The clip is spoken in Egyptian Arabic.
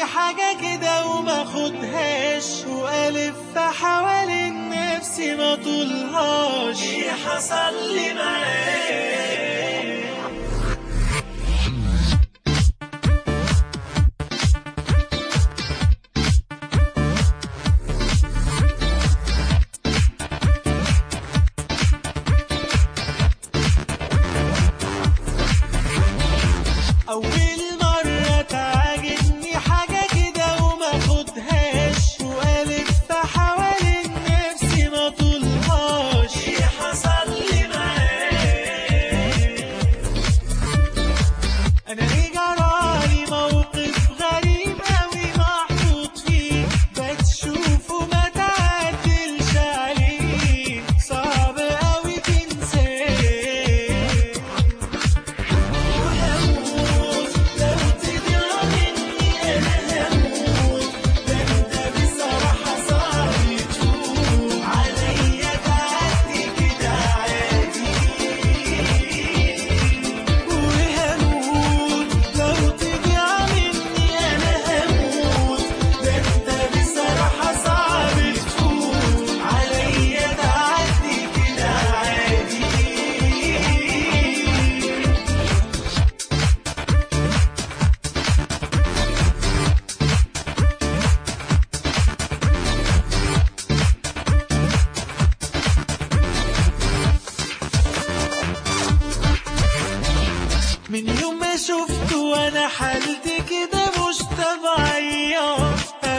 حاجة كده وما خدهاش وألف حوالين نفسي ما طولهاش ايه حصل لي معاك أول مرة تعجبني حاجة كده وما خدهاش وألف حوالين نفسي ما طولهاش ايه حصل لي معاك أنا إيه جرالي موقف غريب أوي محطوط فيه بتشوفه ما تعدلش عليه صعب أوي تنساه وهموت لو تدرى مني انا هموت ده انت بصراحة صعب تفوت عليا تعدي كده عادي وهموت لو تضيع مني انا هموت ده انت بصراحة صعب تفوت عليا تعدي كده عادي من يوم ما شفته وانا حالتي كده مش طبيعية